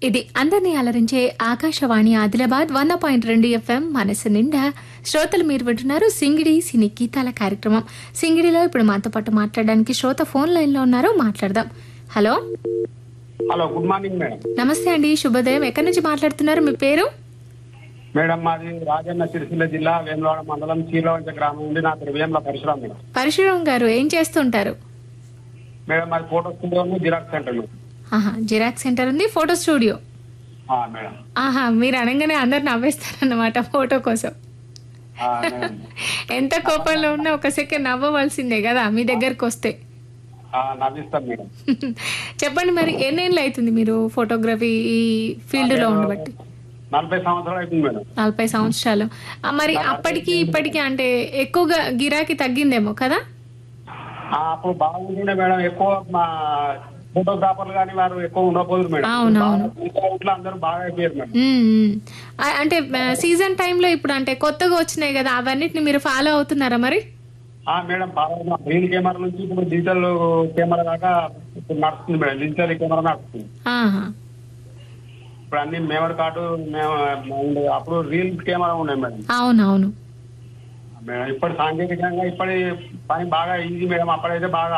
ఇది అందరినీ అలరించే ఆకాశవాణి ఆదిలాబాద్ వంద పాయింట్ రెండు ఎఫ్ఎం మనసు నిండా శ్రోతలు మీరు వింటున్నారు సింగిడి సినీ గీతాల కార్యక్రమం సింగిడిలో ఇప్పుడు మాతో పాటు మాట్లాడడానికి శ్రోత ఫోన్ లైన్ లో ఉన్నారు మాట్లాడదాం hello hello good morning madam నమస్తే అండి శుభోదయం ఎక్కడి నుంచి మాట్లాడుతున్నారు మీ పేరు మేడం మాది రాజన్న సిరిసిల్ల జిల్లా వేములవాడ మండలం చీలవంచ గ్రామం నుండి నా పేరు వేముల పరశురామ్ మేడం పరశురామ్ గారు ఏం చేస్తుంటారు మేడం మాది photo studio xerox centre madam ఆహా జిరాక్స్ సెంటర్ ఉంది ఫోటో స్టూడియో ఆ, మేడం ఆహా మీరు అనగానే అందరు నవ్వేస్తారన్నమాట ఫోటో కోసం ఆ, మేడం ఎంత కోపంలో ఉన్నా ఒక సెకండ్ నవ్వవలసిందే కదా మీ దగ్గరకు వస్తే ఆ, నవ్విస్తాం మేడం చెప్పండి మరి ఎన్నేళ్ళు అవుతుంది మీరు ఫోటోగ్రఫీ ఈ ఫీల్డ్ లో ఉండబట్టి నలభై సంవత్సరాలు అవుతుంది మేడం నలభై సంవత్సరాలు ఆ, మరి అప్పటికి ఇప్పటికి అంటే ఎక్కువగా గిరాకీ తగ్గిందేమో కదా ఆ, అప్పుడు బాగుంటుండే మేడం ఎక్కువ మా ఫోటోగ్రాఫర్లు కానీ వారు ఎక్కువ ఉండకపోదు మేడం అవును, అవును. బాగా ఇంట్లో అందరూ బాగా అయిపోయారు మేడం ఉమ్, ఉమ్. ఆ, అంటే సీజన్ టైంలో ఇప్పుడు అంటే కొత్తగా వచ్చినాయి కదా అవన్నిటిని మీరు ఫాలో అవుతున్నారా మరి ఆ మేడం బాగా గ్రీన్ కెమెరా నుంచి ఇప్పుడు డిజిటల్ కెమెరా దాకా ఇప్పుడు నడుస్తుంది మేడం డిజిటల్ కెమెరా నడుస్తుంది ఆహా ఇప్పుడు అన్ని మెమరీ కార్డు మేము ఉండే- అప్పుడు రీల్ కెమెరా ఉన్నాయి మేడం అవునవును మేడం ఇప్పుడు సాంకేతికంగా ఇప్పటి పని బాగా ఈజీ మేడం అప్పుడైతే బాగా